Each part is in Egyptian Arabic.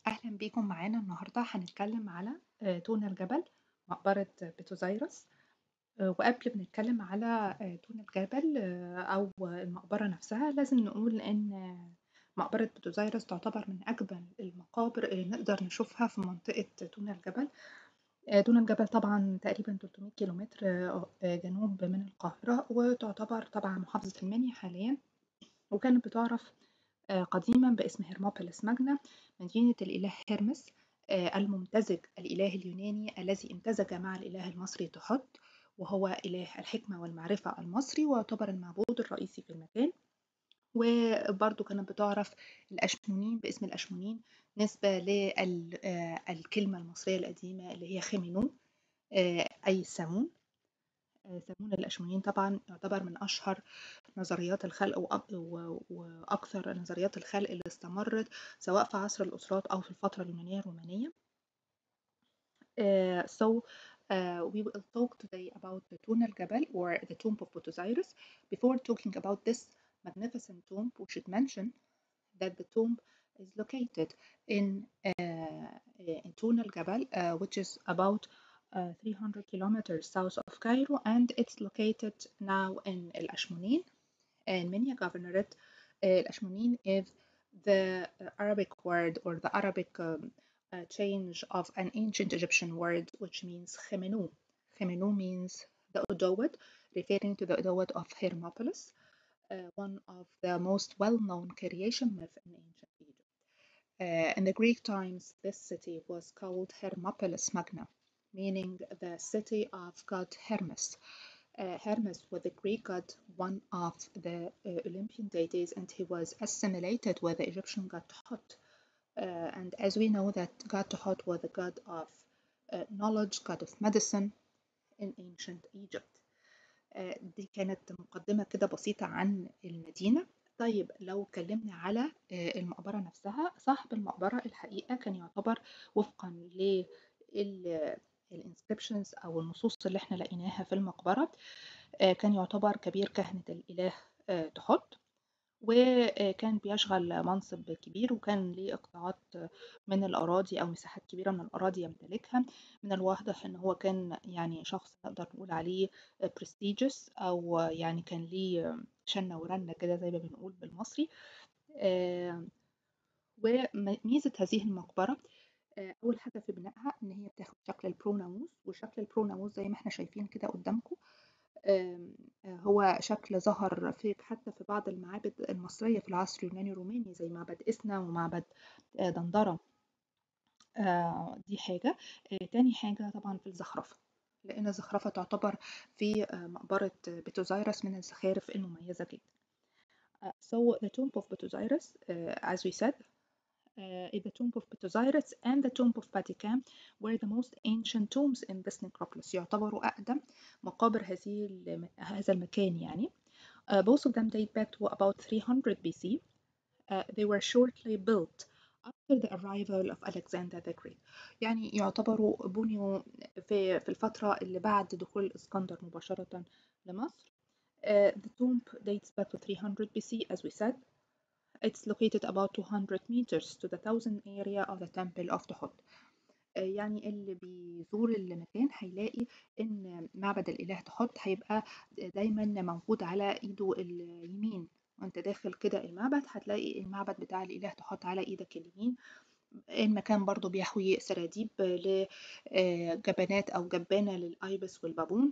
أهلا بيكم معانا النهاردة هنتكلم على آه، تونة الجبل مقبرة بتوزيرس آه، وقبل ما نتكلم على آه، تونة الجبل أو المقبرة نفسها لازم نقول إن مقبرة بتوزيرس تعتبر من أجمل المقابر اللي نقدر نشوفها في منطقة تونة الجبل تونة الجبل طبعا تقريبا 300 كيلومتر جنوب من القاهرة وتعتبر طبعا محافظة المنيا حاليا وكانت بتعرف آه، قديما باسم هرموبوليس ماجنا مدينة الإله هرمس آه، الممتزج الإله اليوناني الذي امتزج مع الإله المصري تحت وهو إله الحكمة والمعرفة المصري ويعتبر المعبود الرئيسي في المكان وبرضه كانت بتعرف الأشمونين باسم الأشمونين نسبة للكلمة المصرية القديمة اللي هي خمينو آه، أي سامون سمون الأشمونيين طبعا يعتبر من أشهر نظريات الخلق وأكثر نظريات الخلق اللي استمرت سواء في عصر الأسرات أو في الفترة اليونانية الرومانية. Uh, so uh, we will talk today about the Tunel Jebel or the tomb of Botosiris. Before talking about this magnificent tomb, we should mention that the tomb is located in, uh, in Tunel Jebel, uh, which is about uh, 300 kilometers south of Cairo and it's located now in El Ashmonin in Minya Governorate. El Ashmonin is the Arabic word or the Arabic um, uh, change of an ancient Egyptian word which means Khemenu. Khemenu means the Odowed, referring to the Odowed of Hermopolis, uh, one of the most well-known creation myth in ancient Egypt. Uh, in the Greek times, this city was called Hermopolis Magna, meaning the city of god Hermes. Uh, Hermes was the Greek god, one of the uh, Olympian deities, and he was assimilated with the Egyptian god Thoth. Uh, and as we know that god Thoth was the god of uh, knowledge, god of medicine in ancient Egypt. Uh, دي كانت مقدمة كده بسيطة عن المدينة طيب لو اتكلمنا على المقبرة نفسها صاحب المقبرة الحقيقة كان يعتبر وفقا لل الانسكريبشنز أو النصوص اللي احنا لقيناها في المقبرة آه، كان يعتبر كبير كهنة الإله آه، تحط وكان بيشغل منصب كبير وكان ليه اقطاعات من الأراضي أو مساحات كبيرة من الأراضي يمتلكها من الواضح إن هو كان يعني شخص نقدر نقول عليه prestigious أو يعني كان ليه شنة ورنة كده زي ما بنقول بالمصري آه، وميزة هذه المقبرة آه، أول حاجة في بنائها إن هي بتاخد شكل البروناموس وشكل البروناموس زي ما احنا شايفين كده قدامكم آه، هو شكل ظهر في حتى في بعض المعابد المصرية في العصر اليوناني الروماني زي معبد إسنا ومعبد آه، دندرة دي حاجة تاني حاجة طبعا في الزخرفة لأن الزخرفة تعتبر في مقبرة بتوزيرس من الزخارف المميزة جدا. So the tomb of Botosiris, uh, as we said, uh, the tomb of Ptolemy and the tomb of Patikam were the most ancient tombs in this necropolis يعتبروا أقدم مقابر هذه هذا المكان يعني uh, both of them date back to about 300 BC uh, they were shortly built after the arrival of Alexander the Great يعني يعتبروا بنيوا في, في الفترة اللي بعد دخول الإسكندر مباشرة لمصر uh, the tomb dates back to 300 BC as we said It's located about 200 meters to the southern area of the Temple of Tuhot. يعني اللي بيزور المكان هيلاقي ان معبد الاله تحط هيبقى دايما موجود على ايده اليمين وانت داخل كده المعبد هتلاقي المعبد بتاع الاله تحط على ايدك اليمين المكان برضو بيحوي سراديب لجبانات او جبانه للايبس والبابون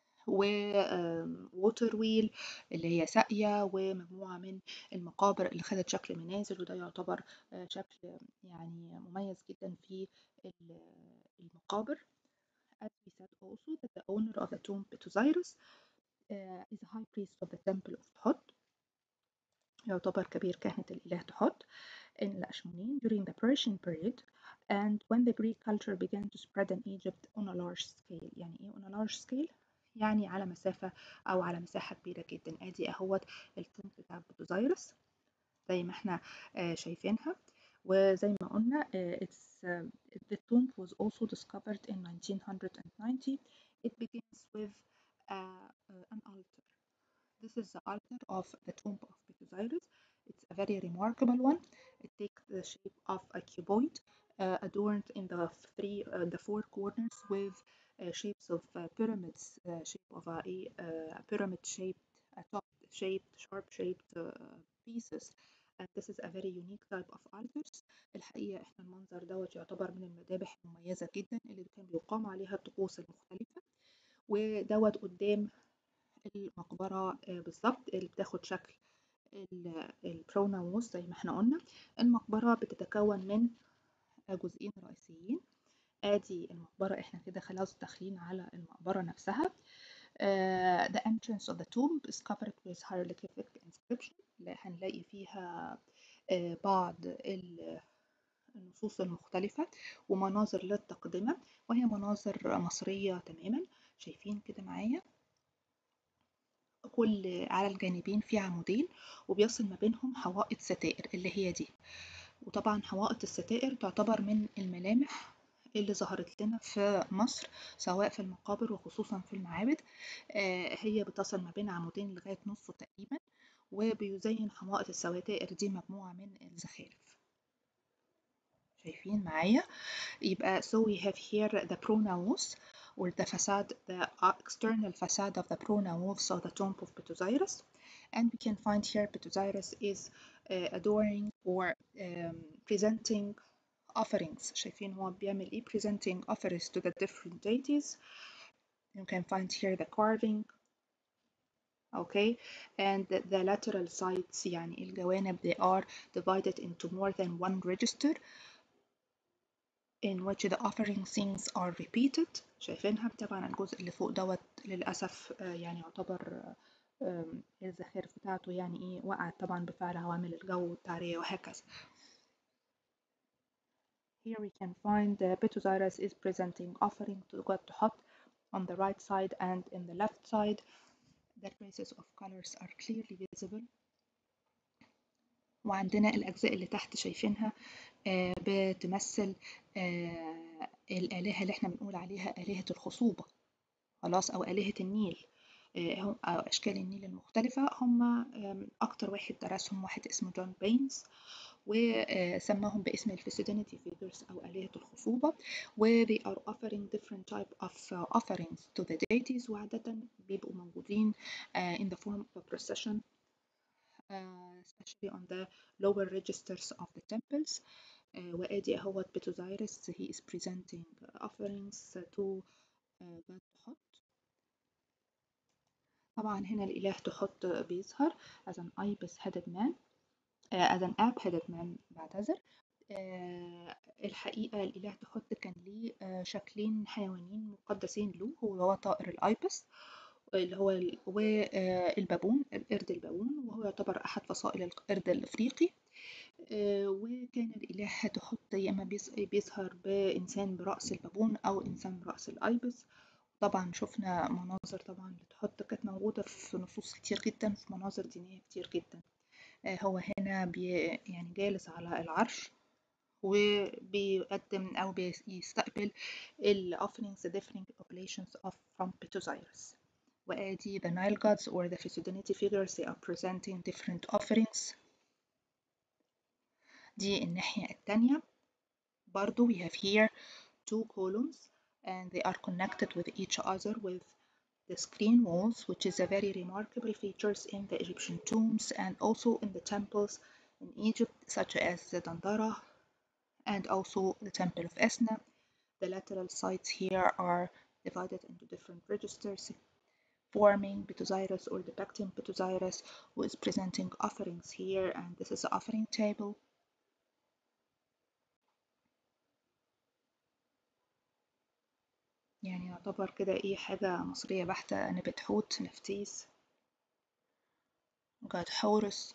وووتر ويل اللي هي ساقية ومجموعة من المقابر اللي خدت شكل منازل وده يعتبر آه، شكل يعني مميز جدا في المقابر as we said also that the owner of the tomb Osiris uh, is a high priest of the temple of Thot يعتبر كبير كهنة الإله تحت in الأشمونين during the Persian period and when the Greek culture began to spread in Egypt on a large scale يعني إيه on a large scale يعني على مسافة أو على مساحة كبيرة جدا ادي اهوت التوم بتاع بوتوزايرس زي ما احنا آه، شايفينها وزي ما قلنا آه، it's uh, the tomb was also discovered in 1990 it begins with uh, an altar this is the altar of the tomb of Bethosiris It's a very remarkable one. It takes the shape of a cuboid uh, adorned in the three, uh, the four corners with uh, shapes of uh, pyramids, uh, shape of a, a pyramid shaped, a top shaped, sharp shaped uh, pieces. And this is a very unique type of altars. الحقيقة احنا المنظر دوت يعتبر من المذابح المميزة جدا اللي كان بيقام عليها الطقوس المختلفة ودوت قدام المقبرة بالظبط اللي بتاخد شكل البروناوس زي ما احنا قلنا المقبرة بتتكون من جزئين رئيسيين ادي المقبرة احنا كده خلاص داخلين على المقبرة نفسها Uh, the entrance of the tomb is covered with hieroglyphic inscription اللي هنلاقي فيها uh, بعض النصوص المختلفة ومناظر للتقدمة وهي مناظر مصرية تماما شايفين كده معايا كل على الجانبين في عمودين وبيصل ما بينهم حوائط ستائر اللي هي دي وطبعا حوائط الستائر تعتبر من الملامح اللي ظهرت لنا في مصر سواء في المقابر وخصوصا في المعابد هي بتصل ما بين عمودين لغاية نصه تقريبا وبيزين حوائط الستائر دي مجموعة من الزخارف شايفين معايا يبقى so we have here the pronaos or the facade the external facade of the pronaos of the tomb of Pituziris and we can find here Pituziris is uh, adoring or um, presenting offerings شايفين هو بيعمل ايه presenting offerings to the different deities you can find here the carving okay and the, the lateral sides يعني الجوانب they are divided into more than one register in which the offering things are repeated شايفينها طبعا الجزء اللي فوق دوت للأسف يعني يعتبر الزخارف بتاعته يعني ايه وقعت طبعا بفعل عوامل الجو والتعرية وهكذا Here we can find the Pituziris is presenting offering to God Tuhot on the right side and in the left side. The traces of colors are clearly visible. وعندنا الأجزاء اللي تحت شايفينها آه بتمثل آه الآلهة اللي احنا بنقول عليها آلهة الخصوبة خلاص أو آلهة النيل آه أو أشكال النيل المختلفة هم أكتر واحد درسهم واحد اسمه جون بينز وسماهم باسم الفيسيدينيتي فيجرز أو آلهة الخصوبة و they are offering different type of offerings to the deities وعادة بيبقوا موجودين in the form of a procession Uh, especially on the lower registers of the temples uh, وادي اهوت Pituziris he is presenting offerings to uh, God Tuhot طبعا هنا الإله تحط بيظهر as an ibis headed man as an ape headed man بعتذر الحقيقة الإله تحط كان ليه شكلين حيوانيين مقدسين له هو طائر الأيبس اللي هو والبابون القرد البابون وهو يعتبر أحد فصائل القرد الأفريقي وكان الإله تحط يا إما بيظهر بإنسان برأس البابون أو إنسان برأس الأيبس طبعا شفنا مناظر طبعا لتحط كانت موجودة في نصوص كتير جدا في مناظر دينية كتير جدا هو هنا بي يعني جالس على العرش وبيقدم أو بيستقبل ال offerings the different oblations of from Pituziris وادي the Nile gods or the Physodinity figures they are presenting different offerings دي الناحية التانية برضو we have here two columns and they are connected with each other with the screen walls which is a very remarkable features in the Egyptian tombs and also in the temples in Egypt such as the Dandara and also the temple of Esna. The lateral sides here are divided into different registers forming Pituziris or depicting Pituziris who is presenting offerings here and this is the offering table. يعني يعتبر كده ايه حاجة مصرية بحتة نبت حوت نفتيس جاد حورس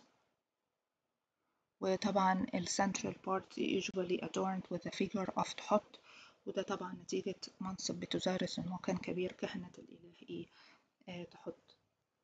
وطبعا ال central part usually adorned with a figure of Thot وده طبعا نتيجة منصب بتزارس إن هو كان كبير كهنة الإله إيه آه تحط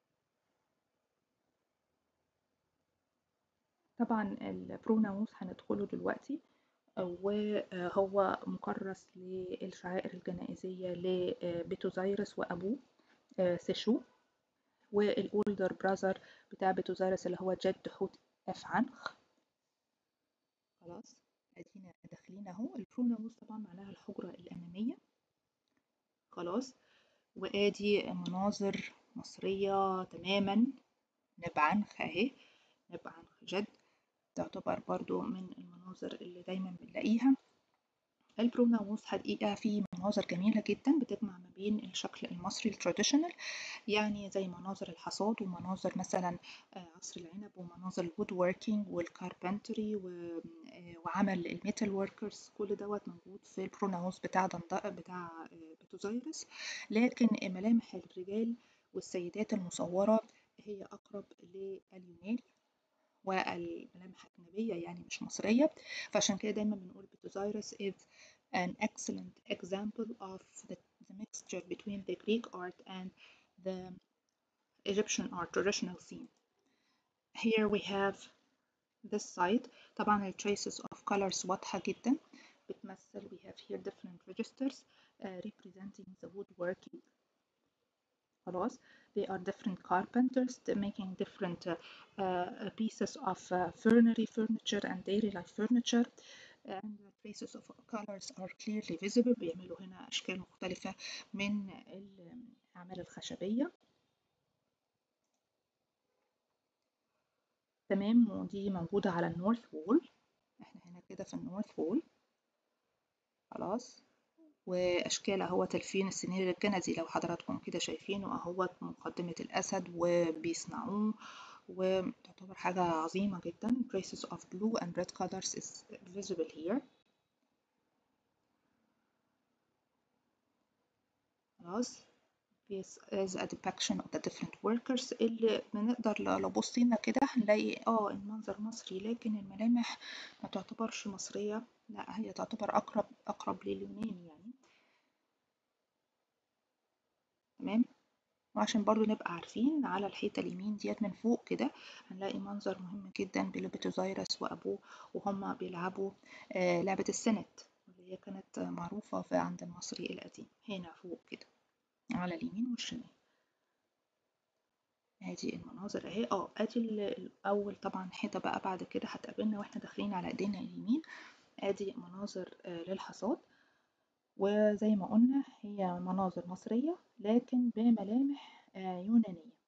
طبعا البروناوس هندخله دلوقتي وهو مكرس للشعائر الجنائزية لبيتوزايرس وأبوه سيشو والأولدر براذر بتاع بيتوزايرس اللي هو جد حوت اف عنخ خلاص ادينا داخلين اهو البروناموس طبعا معناها الحجرة الأمامية خلاص وادي مناظر مصرية تماما نبعنخ اهي نبعنخ جد تعتبر برضو من المناظر اللي دايما بنلاقيها البروناموس حقيقة فيه مناظر جميلة جدا بتجمع ما بين الشكل المصري التراديشنال يعني زي مناظر الحصاد ومناظر مثلا عصر العنب ومناظر الوود ووركينج والكاربنتري وعمل الميتال وركرز كل دوت موجود في البروناموس بتاع دندق بتاع بتوزيرس لكن ملامح الرجال والسيدات المصورة هي أقرب لليونان والملامح أجنبية يعني مش مصرية فعشان كده دايما بنقول بتوزيرس is an excellent example of the, the mixture between the Greek art and the Egyptian art traditional scene. Here we have this side طبعا ال traces of colors واضحة جدا بتمثل we have here different registers uh, representing the woodworking خلاص they are different carpenters making different uh, uh, pieces of uh, fernery furniture and daily life furniture and the traces of colors are clearly visible بيعملوا هنا أشكال مختلفة من الأعمال الخشبية تمام ودي موجودة على النورث وول احنا هنا كده في النورث وول خلاص واشكال اهوت الفين السنير الكندي لو حضراتكم كده شايفينه اهوت مقدمة الاسد وبيصنعوه وتعتبر حاجة عظيمة جدا traces of blue and red colors is visible here خلاص This is a depiction of the different workers اللي بنقدر لو بصينا كده هنلاقي اه المنظر مصري لكن الملامح ما تعتبرش مصرية لا هي تعتبر أقرب أقرب لليوناني يعني تمام وعشان برضو نبقى عارفين على الحيطة اليمين ديت من فوق كده هنلاقي منظر مهم جدا بلبتوزيرس وأبوه وهما بيلعبوا آه لعبة السنت اللي هي كانت معروفة في عند المصري القديم هنا فوق كده على اليمين والشمال ادي المناظر اهي اه ادي الاول طبعا حيطه بقى بعد كده هتقابلنا واحنا داخلين على ايدينا اليمين ادي مناظر آه للحصاد وزي ما قلنا هي مناظر مصريه لكن بملامح آه يونانيه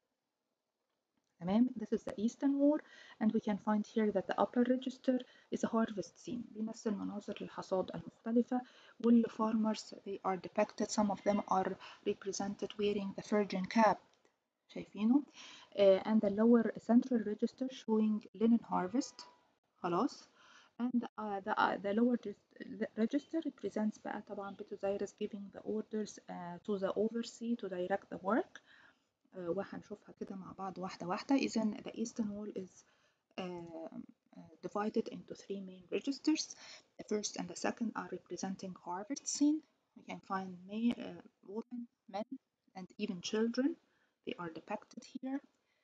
تمام this is the eastern wall and we can find here that the upper register is a harvest scene بيمثل مناظر الحصاد المختلفة وال farmers they are depicted some of them are represented wearing the virgin cap شايفينه uh, and the lower central register showing linen harvest خلاص and uh, the, uh, the lower register represents بقى طبعا Betoziris giving the orders uh, to the overseer to direct the work وهنشوفها كده مع بعض واحدة واحدة إذا the eastern wall is uh, uh, divided into three main registers the first and the second are representing harvest scene we can find men, uh, women men and even children they are depicted here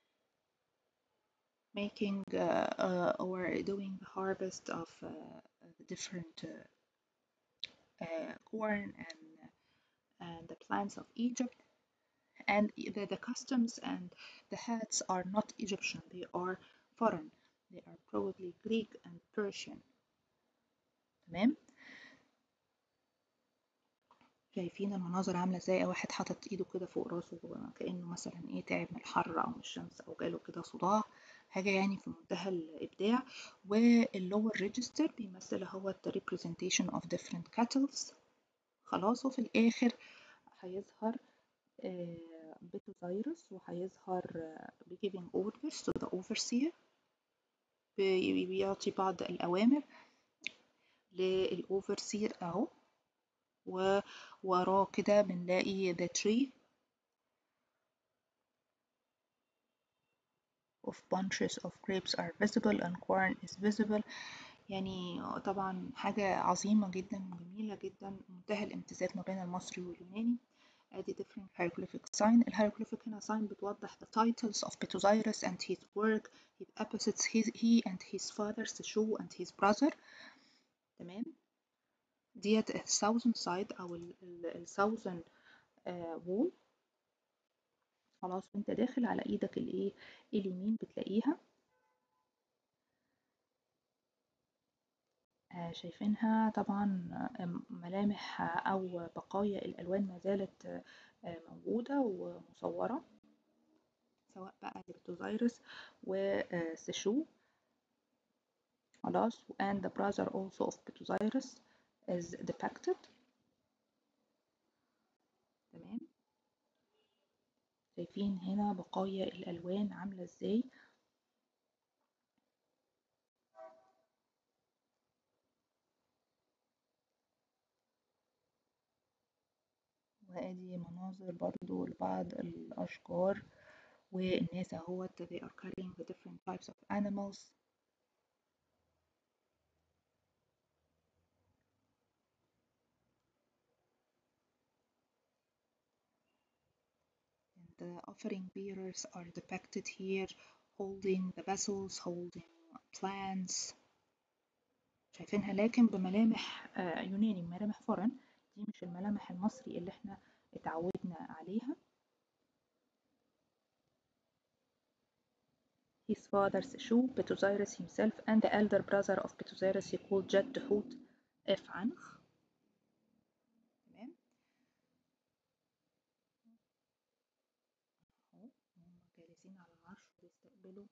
making or doing the harvest of different corn and and the plants of Egypt and the, the customs and the hats are not Egyptian, they are foreign. They are probably Greek and Persian. تمام؟ شايفين المناظر عاملة ازاي واحد حاطط ايده كده فوق راسه كأنه مثلا ايه تعب من الحر او من الشمس او جاله كده صداع حاجة يعني في منتهى الإبداع واللور ريجستر بيمثل هو the representation of different kettles خلاص وفي الآخر هيظهر بيتوزيرس وهيظهر ب giving orders to the overseer بيعطي بعض الأوامر للأوفرسير أهو ووراه كده بنلاقي the tree of bunches of grapes are visible and corn is visible يعني طبعا حاجة عظيمة جدا وجميلة جدا منتهى الامتزاج ما بين المصري واليوناني ادي different hieroglyphic sign الهيروغليفيك هنا sign بتوضح the titles of Petoziris and his work his epithets his, he and his father Seshu and his brother تمام ديت ال southern side أو ال, ال, ال southern uh, wall خلاص وانت داخل على ايدك الايه اليمين بتلاقيها شايفينها طبعا ملامح أو بقايا الألوان ما زالت موجودة ومصورة سواء بقى لبتوزايرس وسيشو خلاص and the brother also of Pituzairus is depicted تمام شايفين هنا بقايا الألوان عاملة ازاي وادي مناظر برضو لبعض الأشجار والناس اهوت they are carrying the different types of animals and the offering bearers are depicted here holding the vessels holding plants شايفينها لكن بملامح يوناني ملامح فرن دي مش الملامح المصري اللي احنا اتعودنا عليها his father Shu, Petuzairus himself, and the elder brother of Petuzairus he called Jed Hut F عنخ تمام اهو هم جالسين على العرش بيستقبلوا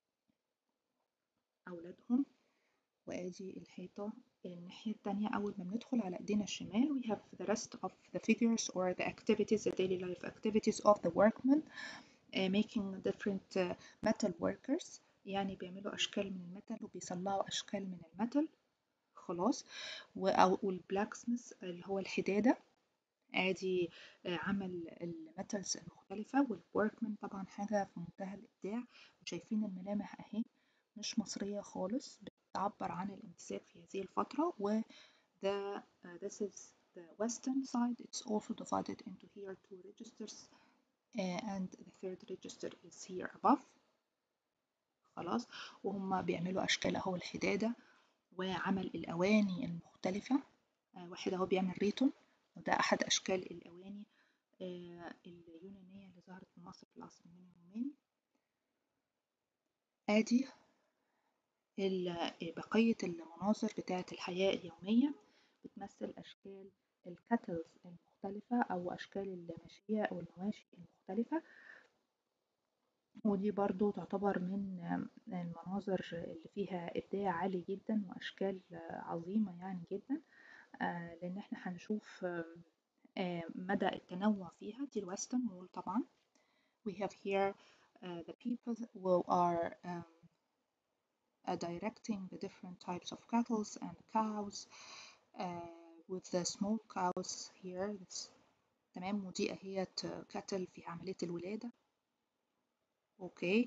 أولادهم وادي الحيطة الناحية التانية أول ما بندخل على إيدينا الشمال we have the rest of the figures or the activities the daily life activities of the workmen uh, making different uh, metal workers يعني بيعملوا أشكال من الميتال وبيصنعوا أشكال من الميتال خلاص أو والبلاك سميث اللي هو الحدادة ادي عمل الميتالز المختلفة والوركمان طبعا حاجة في منتهى الإبداع وشايفين الملامح أهي مش مصرية خالص بتعبر عن الانتساب في هذه الفترة و the, uh, this is the western side it's also divided into here two registers uh, and the third register is here above خلاص وهم بيعملوا أشكال أهو الحدادة وعمل الأواني المختلفة uh, واحد أهو بيعمل ريتون وده أحد أشكال الأواني uh, اليونانية اللي ظهرت في مصر في العصر الروماني آدي بقية المناظر بتاعة الحياة اليومية بتمثل أشكال الكاتلز المختلفة أو أشكال الماشية أو المواشي المختلفة ودي برضو تعتبر من المناظر اللي فيها إبداع عالي جدا وأشكال عظيمة يعني جدا لأن احنا هنشوف مدى التنوع فيها دي الويسترن وول طبعا we have here uh, the people who are um, uh, directing the different types of cattle and cows uh, with the small cows here تمام ودي اهيت كاتل في عملية الولادة اوكي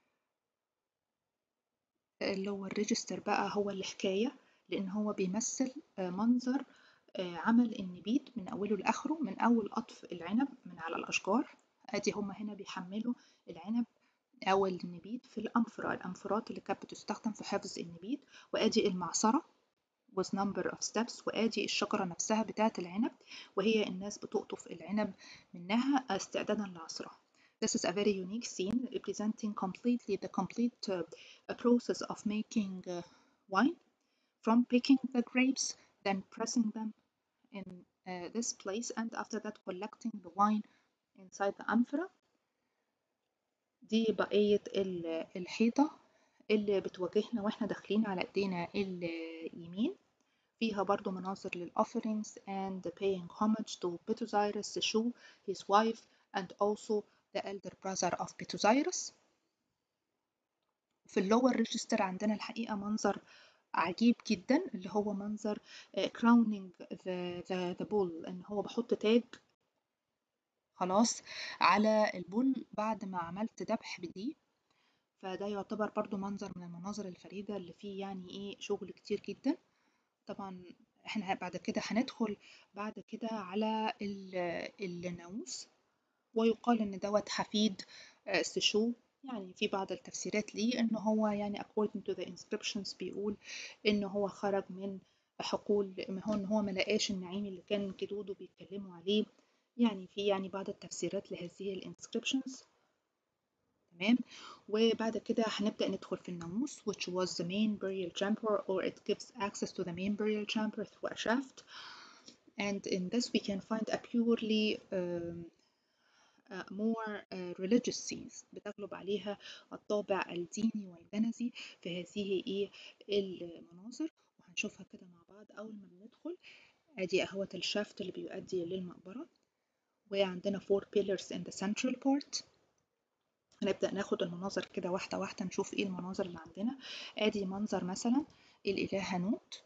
اللي هو الريجستر بقى هو الحكاية لأن هو بيمثل منظر عمل النبيت من أوله لآخره من أول قطف العنب من على الأشجار أدي هما هنا بيحملوا العنب أو النبيت في الأنفرة الأنفرات اللي كانت بتستخدم في حفظ النبيت وأدي المعصرة with number of steps وأدي الشجرة نفسها بتاعة العنب وهي الناس بتقطف العنب منها استعدادا لعصرها This is a very unique scene representing completely the complete uh, process of making uh, wine from picking the grapes then pressing them in uh, this place and after that collecting the wine inside the amphora دي بقية الحيطة اللي بتواجهنا واحنا داخلين على ايدينا اليمين فيها برضو مناظر للofferings and paying homage to Petuzairus Seshu, his wife and also the elder brother of Petuzairus في اللور ريجستر عندنا الحقيقة منظر عجيب جدا اللي هو منظر crowning the, the, the bull ان هو بحط تاج خلاص على البول بعد ما عملت ذبح بدي فده يعتبر برضو منظر من المناظر الفريدة اللي فيه يعني ايه شغل كتير جدا طبعا احنا بعد كده هندخل بعد كده على الناموس ويقال ان دوت حفيد سشو يعني في بعض التفسيرات ليه ان هو يعني according to the inscriptions بيقول ان هو خرج من حقول هو ان هو ملقاش النعيم اللي كان جدوده بيتكلموا عليه يعني في يعني بعض التفسيرات لهذه الانسكريبشنز تمام وبعد كده هنبدأ ندخل في الناموس which was the main burial chamber or it gives access to the main burial chamber through a shaft and in this we can find a purely um, uh, more uh, religious scenes بتغلب عليها الطابع الديني والكنسي في هذه ايه المناظر وهنشوفها كده مع بعض أول ما بندخل ادي اهوت الشافت اللي بيؤدي للمقبرة وعندنا four pillars in the central part هنبدأ ناخد المناظر كده واحدة واحدة نشوف ايه المناظر اللي عندنا ادي منظر مثلا الإله هنوت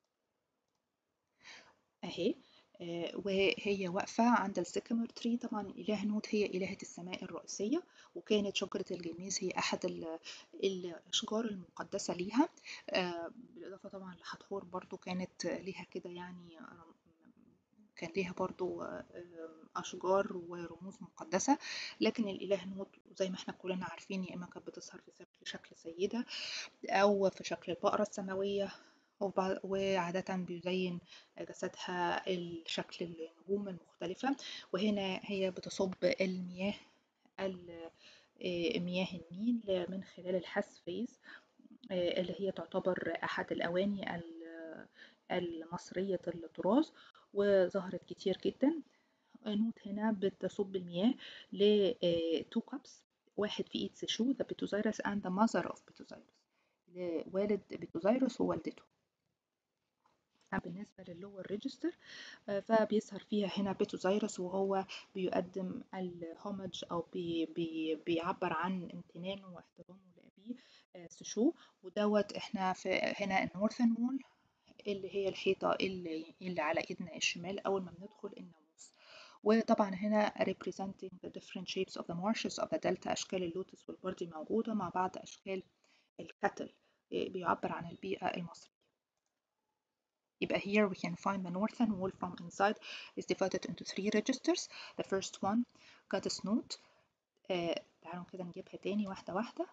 اهي آه، وهي واقفة عند السيكامور تري طبعا الإله نوت هي إلهة السماء الرئيسية وكانت شجرة الجميز هي أحد ال- الأشجار المقدسة ليها آه، بالإضافة طبعا لحتحور برضو كانت ليها كده يعني رم- كان ليها برضو آه، أشجار ورموز مقدسة لكن الإله نوت زي ما احنا كلنا عارفين يا إما كانت بتظهر في شكل- شكل سيدة أو في شكل البقرة السماوية وبع- وعادة بيزين جسدها الشكل النجوم المختلفة وهنا هي بتصب المياه ال- آه، مياه النيل من خلال الحسفيز آه، اللي هي تعتبر أحد الأواني ال- المصرية الطراز وظهرت كتير جدا نوت هنا بتصب المياه ل تو كابس واحد في ايد سيشو the Pituzairus and the mother of Pituzairus لوالد بيتوزيروس ووالدته بالنسبة للور ريجستر فبيظهر فيها هنا بيتوزيروس وهو بيقدم الهومج أو بي بي بيعبر عن امتنانه واحترامه لأبيه آه، سشو ودوت احنا في هنا النورثن وول اللي هي الحيطة اللي, اللي على ايدنا الشمال أول ما بندخل الناموس وطبعا هنا representing the different shapes of the marshes of the delta أشكال اللوتس والبردي موجودة مع بعض أشكال الكتل آه، بيعبر عن البيئة المصرية يبقى here we can find the northern wall from inside is divided into three registers. The first one goddess note. آه تعالوا كده نجيبها تاني واحدة واحدة.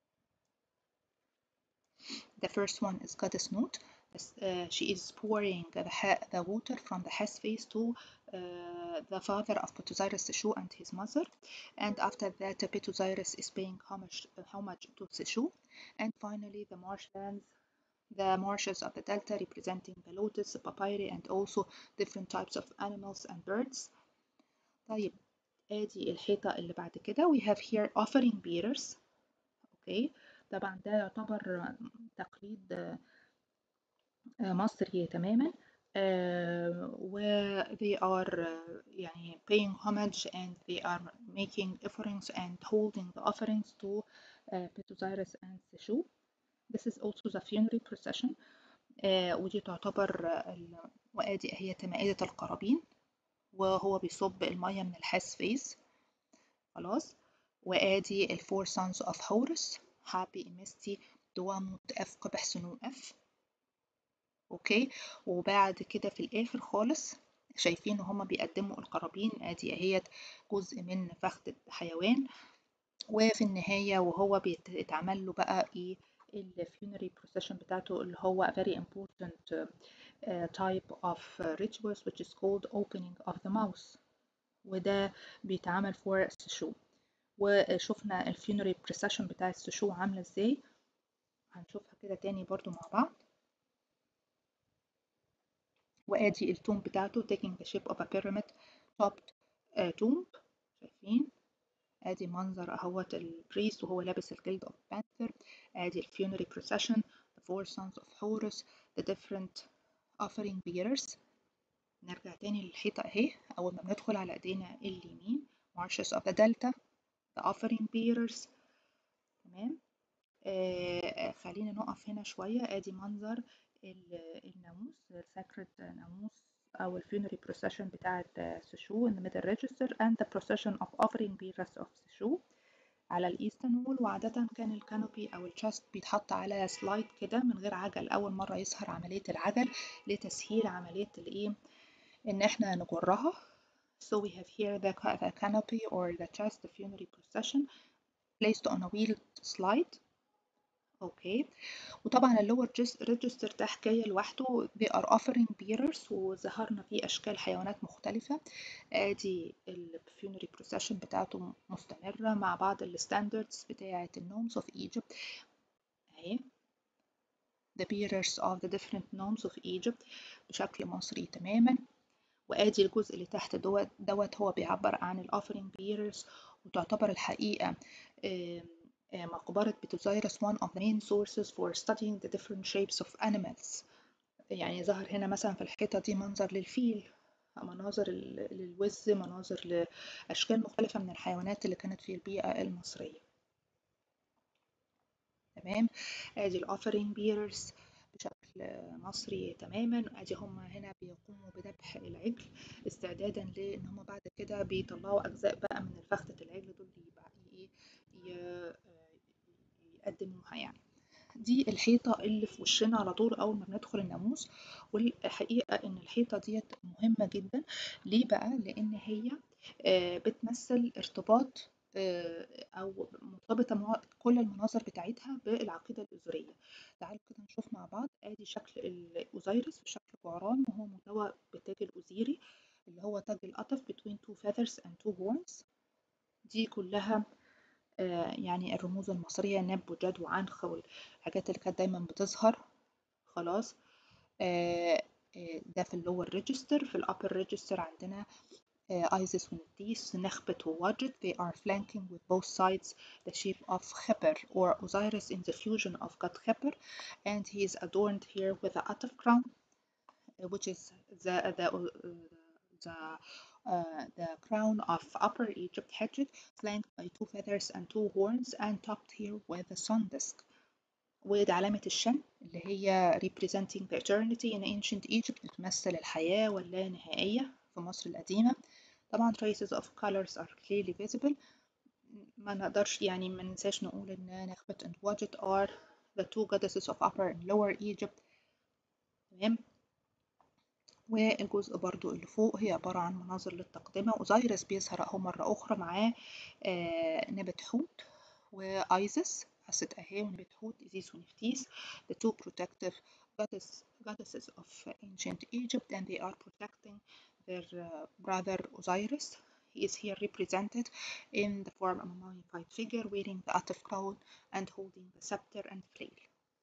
The first one is goddess note. Uh, she is pouring the, ha- the water from the has face to uh, the father of Pituzairus Seshu and his mother. And after that, Pituzairus is paying homage, homage to Seshu. And finally, the marshlands the marshes of the delta representing the lotus, the papyri, and also different types of animals and birds. طيب ادي الحيطة اللي بعد كده we have here offering bearers اوكي طبعا ده يعتبر تقليد آه، مصري تماما آه، و they are آه، يعني paying homage and they are making offerings and holding the offerings to uh, Pituzairus and Seshu. This is also the funerary procession آه، ودي تعتبر آه، ال- وادي هي مائدة القرابين وهو بيصب المية من الحاس فيز خلاص وادي الفور سانز اوف هورس حابي امستي دواموت اف قبح سنو اف اوكي وبعد كده في الاخر خالص شايفين هما بيقدموا القرابين ادي اهيت جزء من فخذ حيوان وفي النهاية وهو بيتعمل له بقى ايه الفيونري procession بتاعته اللي هو a very important uh, uh, type of uh, rituals which is called opening of the mouth وده بيتعمل for السشو وشفنا الفيونري procession بتاع السشو عاملة ازاي هنشوفها كده تاني برضو مع بعض وادي التوم بتاعته taking the shape of a pyramid topped uh, tomb شايفين ادي منظر اهوت البريست وهو لابس الجلد of panther ادي الفيونري procession the four sons of Horus the different offering bearers نرجع تاني للحيطة اهي اول ما بندخل على ايدينا اليمين marshes of the delta the offering bearers تمام آه خلينا نقف هنا شوية ادي منظر ال- الناموس sacred ناموس أو الفيونري procession بتاعة سشو in the middle register and the procession of offering bearers of سشو على الإيسترن وول وعادة كان الكانوبي أو الشاست بيتحط على سلايد كده من غير عجل أول مرة يظهر عملية العجل لتسهيل عملية الإيه إن إحنا نجرها So we have here the, the canopy or the chest, the funerary procession placed on a wheeled slide اوكي وطبعا اللور ريجستر ده حكايه لوحده they are offering bearers وظهرنا فيه اشكال حيوانات مختلفه ادي الفيونري بروسيشن بتاعته مستمره مع بعض الستاندردز بتاعه النومز اوف ايجيبت اهي the bearers of the different nomes of Egypt بشكل مصري تماما وادي الجزء اللي تحت دوت دوت هو بيعبر عن الاوفرينج bearers وتعتبر الحقيقه مقبرة بتوزايرس one of the main sources for studying the different shapes of animals يعني ظهر هنا مثلا في الحيطة دي منظر للفيل مناظر للوز مناظر لأشكال مختلفة من الحيوانات اللي كانت في البيئة المصرية تمام ادي الاوفرينج بيرز بشكل مصري تماما ادي هم هنا بيقوموا بذبح العجل استعدادا لان هم بعد كده بيطلعوا اجزاء بقى من فخدة العجل دول يقدموها يعني دي الحيطة اللي في وشنا على طول أول ما بندخل الناموس والحقيقة إن الحيطة ديت مهمة جدا ليه بقى؟ لأن هي بتمثل ارتباط أو مرتبطة كل المناظر بتاعتها بالعقيدة الأزورية تعالوا كده نشوف مع بعض آدي شكل الأوزيرس في شكل بعران وهو مدوى بالتاج الأوزيري اللي هو تاج القطف between two feathers and two horns دي كلها يعني الرموز المصرية نب وجد وعنخ والحاجات اللي كانت دايما بتظهر خلاص ده في اللور ريجستر في الابر ريجستر عندنا Isis ونتيس نخبت وواجد they are flanking with both sides the shape of Khepr or Osiris in the fusion of God Khepr and he is adorned here with a Ataf crown which is the, the, the Uh, the crown of Upper Egypt Hejed, flanked by two feathers and two horns and topped here with a sun disk. وده علامة الشن اللي هي representing the eternity in ancient Egypt بتمثل الحياة واللانهائية في مصر القديمة طبعا traces of colors are clearly visible ما نقدرش يعني ما ننساش نقول إن نخبت and Wadjet are the two goddesses of Upper and Lower Egypt تمام والجزء برضو اللي فوق هي عبارة عن مناظر للتقدمة وزايرس بيظهر أهو مرة أخرى معاه آه نبت حوت وأيزس حست أهي ونبت حوت إزيس ونفتيس the two protective goddess, goddesses of ancient Egypt and they are protecting their uh, brother Osiris he is here represented in the form of a mummified figure wearing the Ataf crown and holding the scepter and flail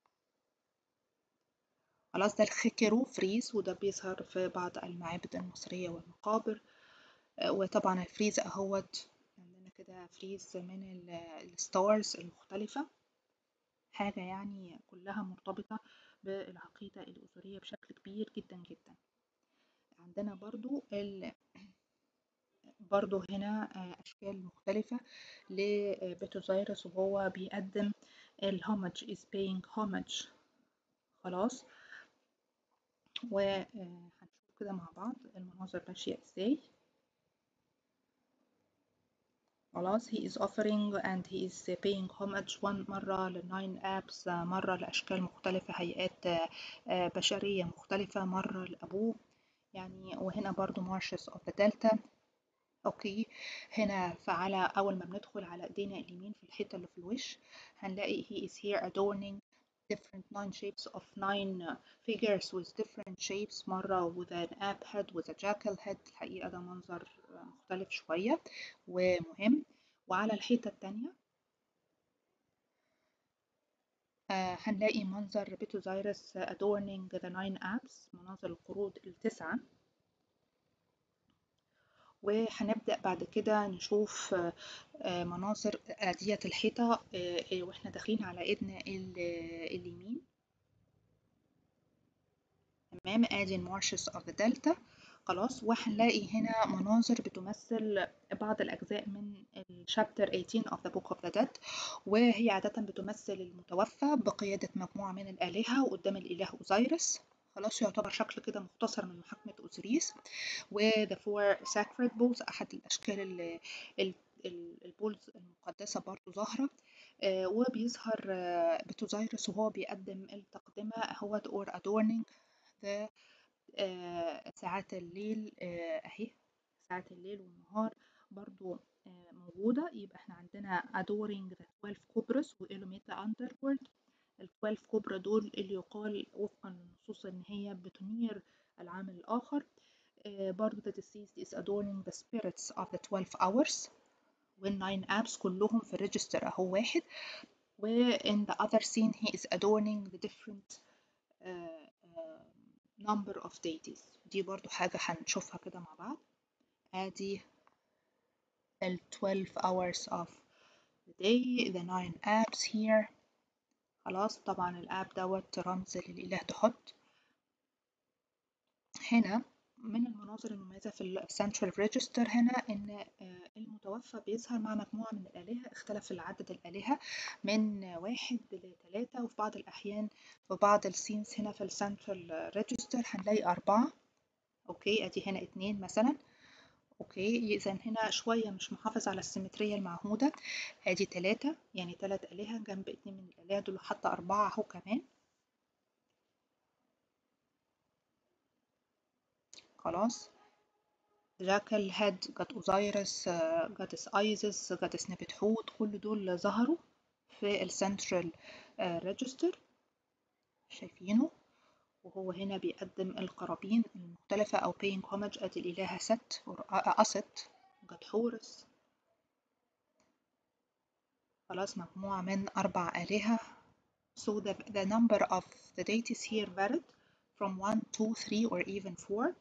خلاص ده الخكرو فريز وده بيظهر في بعض المعابد المصرية والمقابر وطبعا الفريز اهوت عندنا كده فريز من الستارز المختلفة حاجة يعني كلها مرتبطة بالعقيدة الأسرية بشكل كبير جدا جدا عندنا برضو ال برضو هنا أشكال مختلفة لبيتوزايرس وهو بيقدم الهومج is paying homage خلاص وهنشوف كده مع بعض المناظر ماشية ازاي خلاص he is offering and he is paying homage one مرة للناين apps مرة لأشكال مختلفة هيئات بشرية مختلفة مرة لأبوه يعني وهنا برضو marshes of the delta اوكي هنا فعلى اول ما بندخل على ايدينا اليمين في الحته اللي في الوش هنلاقي he is here adorning different nine shapes of nine figures with different shapes مرة with an ape head with a jackal head الحقيقة ده منظر مختلف شوية ومهم وعلى الحيطة التانية آه هنلاقي منظر بيتوزايرس adorning the nine apes مناظر القرود التسعة وهنبدأ بعد كده نشوف مناظر ديت الحيطة واحنا داخلين على ايدنا اليمين تمام ادي المارشز اوف دلتا خلاص وهنلاقي هنا مناظر بتمثل بعض الأجزاء من الشابتر 18 of the book of the dead وهي عادة بتمثل المتوفى بقيادة مجموعة من الآلهة قدام الإله أوزيرس خلاص يعتبر شكل كده مختصر من محاكمة أوزوريس و the four sacred bulls أحد الأشكال ال ال البولز المقدسة برضو ظاهرة آه وبيظهر آه بتوزيرس وهو بيقدم التقدمة هو or adorning the آه ساعات الليل أهي ساعات الليل والنهار برضو موجودة يبقى احنا عندنا adoring the 12 cobras و illuminate the underworld التويلف كوبرا دول اللي يقال وفقا للنصوص إن هي بتنير العام الآخر آه، برضو the deceased is adorning the spirits of the 12 hours وال 9 apps كلهم في الريجستر أهو واحد و in the other scene he is adorning the different uh, uh, number of deities دي برضو حاجة هنشوفها كده مع بعض ادي ال 12 hours of the day the 9 apps here خلاص طبعا الاب دوت رمز للإله تحط هنا من المناظر المميزة في السنترال ريجستر هنا إن المتوفى بيظهر مع مجموعة من الآلهة اختلف العدد الآلهة من واحد لثلاثة وفي بعض الأحيان في بعض السينز هنا في السنترال ريجستر هنلاقي أربعة أوكي أدي هنا اتنين مثلا أوكي إذا هنا شوية مش محافظ على السيمترية المعهودة أدي تلاتة يعني تلات آلهة جنب اتنين من الآلهة دول حتى أربعة أهو كمان خلاص جاكل هاد جت أوزايرس جاتس أيزس جاتس نبتحوت كل دول ظهروا في السنترال ريجستر شايفينه وهو هنا بيقدم القرابين المختلفة أو paying homage أدي الإلهة ست أست جت حورس خلاص مجموعة من أربع آلهة so the, the number of the deities here varied from 1, 2, 3 or even 4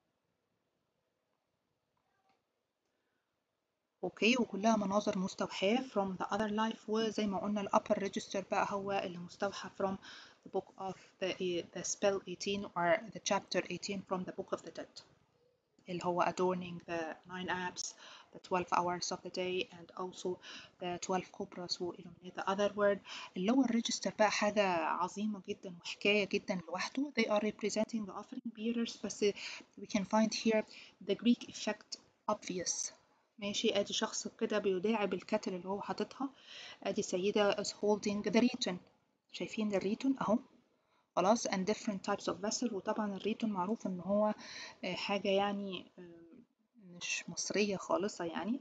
اوكي وكلها مناظر مستوحاة from the other life وزي ما قلنا ال upper register بقى هو اللي مستوحى from the book of the, the spell 18 or the chapter 18 from the book of the dead اللي هو adorning the nine apps the 12 hours of the day and also the 12 cobras who illuminate the other world اللور register بقى حاجة عظيمة جدا وحكاية جدا لوحده they are representing the offering bearers بس we can find here the Greek effect obvious ماشي ادي شخص كده بيداعب الكتل اللي هو حاططها ادي سيدة is holding the riton شايفين الريتون اهو خلاص and different types of vessel وطبعا الريتون معروف ان هو حاجة يعني مش مصرية خالصة يعني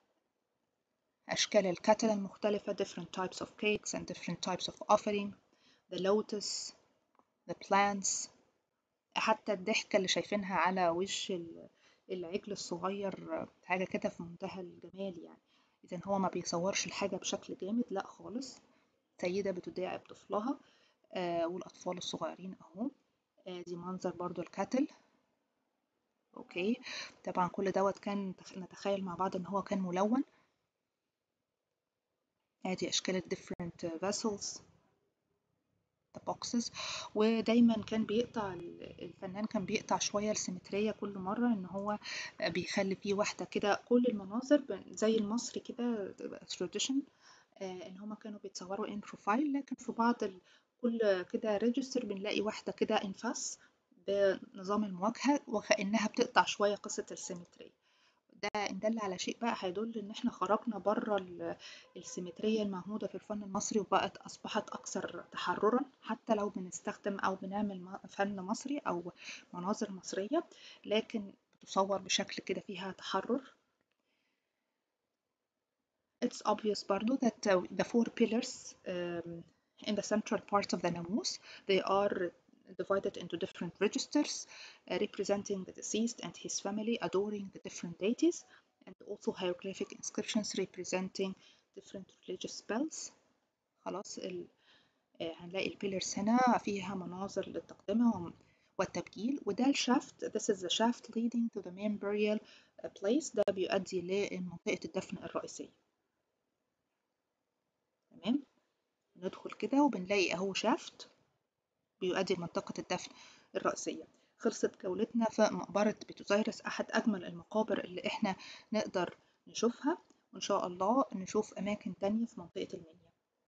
أشكال الكتل المختلفة different types of cakes and different types of offering the lotus the plants حتى الضحكة اللي شايفينها على وش العجل الصغير حاجة كده في منتهى الجمال يعني إذا هو ما بيصورش الحاجة بشكل جامد لأ خالص سيدة بتداعب طفلها آه والأطفال الصغيرين أهو آه دي منظر برضو الكتل أوكي طبعا كل دوت كان نتخيل مع بعض إن هو كان ملون ادي أشكال ال different vessels the boxes ودايما كان بيقطع الفنان كان بيقطع شوية السيمترية كل مرة ان هو بيخلي فيه واحدة كده كل المناظر زي المصري كده tradition ان هما كانوا بيتصوروا in profile لكن في بعض كل كده ريجستر بنلاقي واحدة كده انفاس بنظام المواجهة وكأنها بتقطع شوية قصة السيمترية ده إن دل على شيء بقى هيدل إن إحنا خرجنا بره السيمترية المعهودة في الفن المصري وبقت أصبحت أكثر تحررا حتى لو بنستخدم أو بنعمل فن مصري أو مناظر مصرية لكن بتصور بشكل كده فيها تحرر It's obvious برضو that the four pillars um, in the central part of the namus they are divided into different registers uh, representing the deceased and his family adoring the different deities and also hieroglyphic inscriptions representing different religious spells خلاص ال... هنلاقي البيلرز هنا فيها مناظر للتقدمة والتبجيل وده الشافت this is the shaft leading to the main burial place ده بيؤدي لمنطقة الدفن الرئيسية تمام ندخل كده وبنلاقي اهو شافت بيؤدي لمنطقة الدفن الرئيسية خلصت جولتنا في مقبرة بيتوزيرس أحد أجمل المقابر اللي إحنا نقدر نشوفها وإن شاء الله نشوف أماكن تانية في منطقة المنيا